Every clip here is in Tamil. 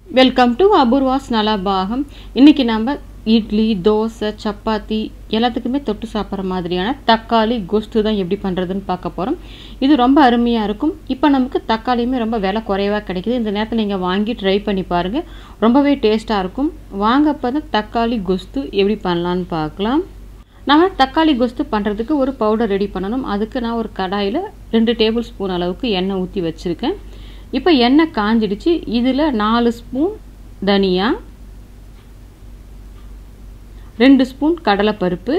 வெல்கம் டு அபூர்வாஸ் நலபாகம் இன்றைக்கி நம்ம இட்லி தோசை சப்பாத்தி எல்லாத்துக்குமே தொட்டு சாப்பிட்ற மாதிரியான தக்காளி கொஸ்து தான் எப்படி பண்ணுறதுன்னு பார்க்க போகிறோம் இது ரொம்ப அருமையாக இருக்கும் இப்போ நமக்கு தக்காளியுமே ரொம்ப விலை குறைவாக கிடைக்குது இந்த நேரத்தில் நீங்கள் வாங்கி ட்ரை பண்ணி பாருங்கள் ரொம்பவே டேஸ்ட்டாக இருக்கும் வாங்க இப்போ தான் தக்காளி கொஸ்து எப்படி பண்ணலான்னு பார்க்கலாம் நம்ம தக்காளி கொஸ்து பண்ணுறதுக்கு ஒரு பவுடர் ரெடி பண்ணணும் அதுக்கு நான் ஒரு கடாயில் ரெண்டு டேபிள் ஸ்பூன் அளவுக்கு எண்ணெய் ஊற்றி வச்சுருக்கேன் இப்போ எண்ணெய் காஞ்சிடுச்சு இதில் நாலு ஸ்பூன் தனியா ரெண்டு ஸ்பூன் கடலைப்பருப்பு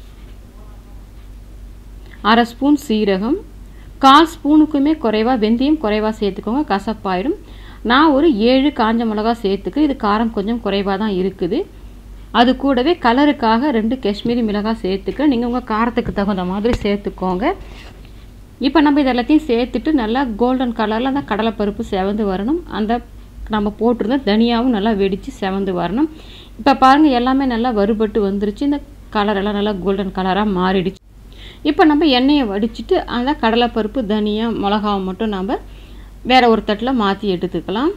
அரை ஸ்பூன் சீரகம் கால் ஸ்பூனுக்குமே குறைவாக வெந்தயம் குறைவாக சேர்த்துக்கோங்க கசப்பாயிடும் நான் ஒரு ஏழு காஞ்ச மிளகா சேர்த்துக்கு இது காரம் கொஞ்சம் குறைவாக தான் இருக்குது அது கூடவே கலருக்காக ரெண்டு காஷ்மீரி மிளகாய் சேர்த்துக்க நீங்கள் உங்கள் காரத்துக்கு தகுந்த மாதிரி சேர்த்துக்கோங்க இப்போ நம்ம இது எல்லாத்தையும் சேர்த்துட்டு நல்லா கோல்டன் கலரில் அந்த கடலைப்பருப்பு செவந்து வரணும் அந்த நம்ம போட்டிருந்த தனியாவும் நல்லா வெடித்து செவந்து வரணும் இப்போ பாருங்கள் எல்லாமே நல்லா வறுபட்டு வந்துருச்சு இந்த கலர் எல்லாம் நல்லா கோல்டன் கலராக மாறிடுச்சு இப்போ நம்ம எண்ணெயை வடிச்சிட்டு அந்த கடலைப்பருப்பு தனியா மிளகாவை மட்டும் நம்ம வேறு ஒரு தட்டில் மாற்றி எடுத்துக்கலாம்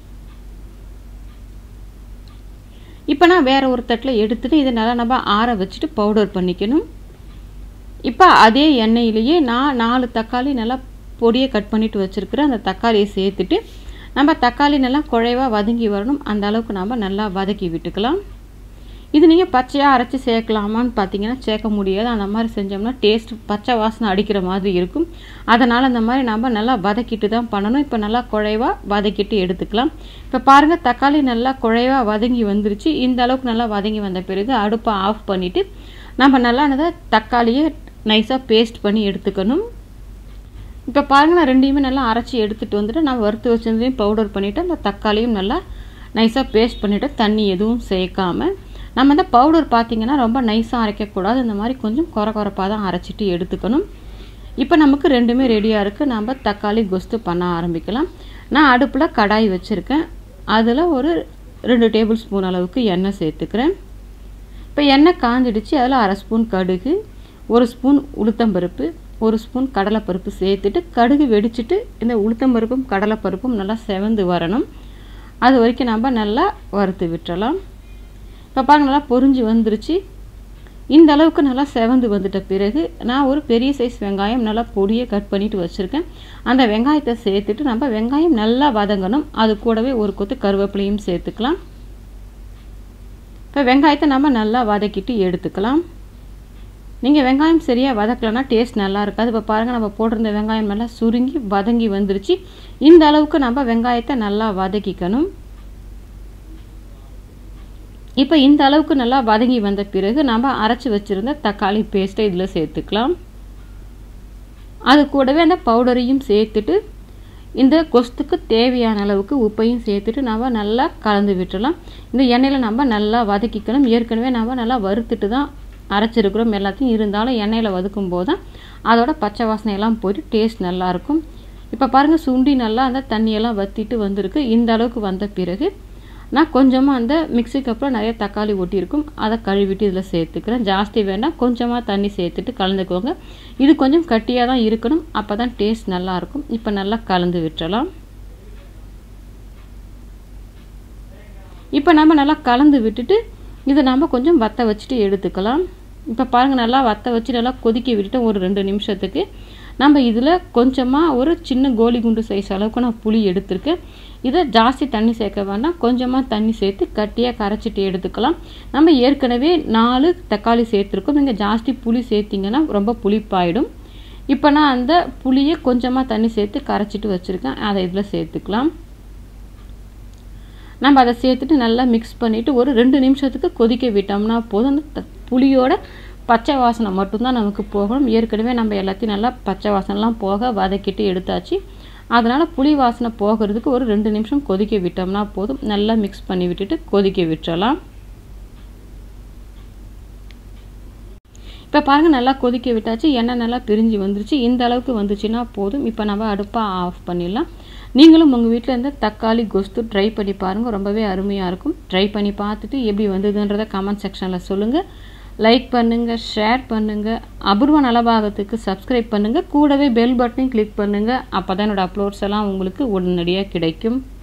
இப்போ நான் வேறு ஒரு தட்டில் எடுத்துகிட்டு இதை நல்லா நம்ம ஆற வச்சுட்டு பவுடர் பண்ணிக்கணும் இப்போ அதே எண்ணெயிலேயே நான் நாலு தக்காளி நல்லா பொடியை கட் பண்ணிவிட்டு வச்சுருக்கிறேன் அந்த தக்காளியை சேர்த்துட்டு நம்ம தக்காளி நல்லா குழைவாக வதங்கி வரணும் அந்த அளவுக்கு நம்ம நல்லா வதக்கி விட்டுக்கலாம் இது நீங்கள் பச்சையாக அரைச்சி சேர்க்கலாமான்னு பார்த்தீங்கன்னா சேர்க்க முடியாது அந்த மாதிரி செஞ்சோம்னா டேஸ்ட் பச்சை வாசனை அடிக்கிற மாதிரி இருக்கும் அதனால் அந்த மாதிரி நம்ம நல்லா வதக்கிட்டு தான் பண்ணணும் இப்போ நல்லா குழைவாக வதக்கிட்டு எடுத்துக்கலாம் இப்போ பாருங்கள் தக்காளி நல்லா குழைவாக வதங்கி வந்துருச்சு இந்த அளவுக்கு நல்லா வதங்கி வந்த பிறகு அடுப்பை ஆஃப் பண்ணிவிட்டு நம்ம நல்லா அந்த தக்காளியை நைஸாக பேஸ்ட் பண்ணி எடுத்துக்கணும் இப்போ பாருங்கள் நான் ரெண்டையுமே நல்லா அரைச்சி எடுத்துகிட்டு வந்துட்டு நான் வறுத்து வச்சிருந்தையும் பவுடர் பண்ணிவிட்டு அந்த தக்காளியும் நல்லா நைஸாக பேஸ்ட் பண்ணிவிட்டு தண்ணி எதுவும் சேர்க்காமல் நம்ம இந்த பவுடர் பார்த்திங்கன்னா ரொம்ப நைஸாக அரைக்கக்கூடாது இந்த மாதிரி கொஞ்சம் குறை குறைப்பாக தான் அரைச்சிட்டு எடுத்துக்கணும் இப்போ நமக்கு ரெண்டுமே ரெடியாக இருக்குது நம்ம தக்காளி கொஸ்து பண்ண ஆரம்பிக்கலாம் நான் அடுப்பில் கடாய் வச்சுருக்கேன் அதில் ஒரு ரெண்டு டேபிள் ஸ்பூன் அளவுக்கு எண்ணெய் சேர்த்துக்கிறேன் இப்போ எண்ணெய் காஞ்சிடுச்சு அதில் அரை ஸ்பூன் கடுகு ஒரு ஸ்பூன் உளுத்தம்பருப்பு ஒரு ஸ்பூன் கடலைப்பருப்பு சேர்த்துட்டு கடுகு வெடிச்சிட்டு இந்த உளுத்தம்பருப்பும் கடலைப்பருப்பும் நல்லா செவந்து வரணும் அது வரைக்கும் நம்ம நல்லா வறுத்து விட்டுறலாம் இப்போ பாருங்க நல்லா பொறிஞ்சு வந்துருச்சு இந்த அளவுக்கு நல்லா செவந்து வந்துட்ட பிறகு நான் ஒரு பெரிய சைஸ் வெங்காயம் நல்லா பொடியை கட் பண்ணிட்டு வச்சுருக்கேன் அந்த வெங்காயத்தை சேர்த்துட்டு நம்ம வெங்காயம் நல்லா வதங்கணும் அது கூடவே ஒரு கொத்து கருவேப்பிலையும் சேர்த்துக்கலாம் இப்போ வெங்காயத்தை நம்ம நல்லா வதக்கிட்டு எடுத்துக்கலாம் நீங்கள் வெங்காயம் சரியாக வதக்கலைன்னா டேஸ்ட் நல்லா இருக்காது இப்போ பாருங்கள் நம்ம போட்டிருந்த வெங்காயம் நல்லா சுருங்கி வதங்கி வந்துருச்சு இந்த அளவுக்கு நம்ம வெங்காயத்தை நல்லா வதக்கிக்கணும் இப்போ இந்த அளவுக்கு நல்லா வதங்கி வந்த பிறகு நம்ம அரைச்சி வச்சுருந்த தக்காளி பேஸ்ட்டை இதில் சேர்த்துக்கலாம் அது கூடவே அந்த பவுடரையும் சேர்த்துட்டு இந்த கொஸ்துக்கு தேவையான அளவுக்கு உப்பையும் சேர்த்துட்டு நம்ம நல்லா கலந்து விட்டுறலாம் இந்த எண்ணெயில் நம்ம நல்லா வதக்கிக்கணும் ஏற்கனவே நம்ம நல்லா வறுத்துட்டு தான் அரைச்சிருக்கிறோம் எல்லாத்தையும் இருந்தாலும் எண்ணெயில் வதக்கும் போது தான் அதோட பச்சை வாசனையெல்லாம் போயிட்டு டேஸ்ட் நல்லாயிருக்கும் இப்போ பாருங்கள் சுண்டி நல்லா அந்த தண்ணியெல்லாம் வற்றிட்டு வந்திருக்கு இந்த அளவுக்கு வந்த பிறகு நான் கொஞ்சமாக அந்த மிக்சிக்கு அப்புறம் நிறைய தக்காளி ஒட்டியிருக்கும் அதை கழுவிட்டு இதில் சேர்த்துக்கிறேன் ஜாஸ்தி வேண்டாம் கொஞ்சமாக தண்ணி சேர்த்துட்டு கலந்துக்கோங்க இது கொஞ்சம் கட்டியாக தான் இருக்கணும் அப்போ தான் டேஸ்ட் நல்லாயிருக்கும் இப்போ நல்லா கலந்து விட்டுறலாம் இப்போ நம்ம நல்லா கலந்து விட்டுட்டு இதை நம்ம கொஞ்சம் வற்ற வச்சுட்டு எடுத்துக்கலாம் இப்போ பாருங்கள் நல்லா வற்ற வச்சு நல்லா கொதிக்க விட்டுட்டு ஒரு ரெண்டு நிமிஷத்துக்கு நம்ம இதில் கொஞ்சமாக ஒரு சின்ன கோலி குண்டு சைஸ் அளவுக்கு நான் புளி எடுத்திருக்கேன் இதை ஜாஸ்தி தண்ணி சேர்க்க வேண்டாம் கொஞ்சமாக தண்ணி சேர்த்து கட்டியாக கரைச்சிட்டு எடுத்துக்கலாம் நம்ம ஏற்கனவே நாலு தக்காளி சேர்த்துருக்கோம் நீங்கள் ஜாஸ்தி புளி சேர்த்திங்கன்னா ரொம்ப புளிப்பாயிடும் இப்போ நான் அந்த புளியை கொஞ்சமாக தண்ணி சேர்த்து கரைச்சிட்டு வச்சுருக்கேன் அதை இதில் சேர்த்துக்கலாம் நம்ம அதை சேர்த்துட்டு நல்லா மிக்ஸ் பண்ணிவிட்டு ஒரு ரெண்டு நிமிஷத்துக்கு கொதிக்க விட்டோம்னா போதும் அந்த புளியோட பச்சை வாசனை மட்டும்தான் நமக்கு போகணும் ஏற்கனவே நம்ம எல்லாத்தையும் நல்லா பச்சை வாசனைலாம் போக வதக்கிட்டு எடுத்தாச்சு அதனால் புளி வாசனை போகிறதுக்கு ஒரு ரெண்டு நிமிஷம் கொதிக்க விட்டோம்னா போதும் நல்லா மிக்ஸ் பண்ணி விட்டுட்டு கொதிக்க விட்டுறலாம் இப்போ பாருங்கள் நல்லா கொதிக்க விட்டாச்சு எண்ணெய் நல்லா பிரிஞ்சு வந்துருச்சு இந்த அளவுக்கு வந்துச்சுன்னா போதும் இப்போ நம்ம அடுப்பை ஆஃப் பண்ணிடலாம் நீங்களும் உங்கள் வீட்டில் இருந்து தக்காளி கொஸ்து ட்ரை பண்ணி பாருங்கள் ரொம்பவே அருமையாக இருக்கும் ட்ரை பண்ணி பார்த்துட்டு எப்படி வந்ததுன்றதை கமெண்ட் செக்ஷனில் சொல்லுங்கள் லைக் பண்ணுங்கள் ஷேர் பண்ணுங்கள் அபூர்வ நலபாகத்துக்கு சப்ஸ்கிரைப் பண்ணுங்கள் கூடவே பெல் பட்டனையும் கிளிக் பண்ணுங்கள் அப்போ தான் என்னோடய அப்லோட்ஸ் எல்லாம் உங்களுக்கு உடனடியாக கிடைக்கும்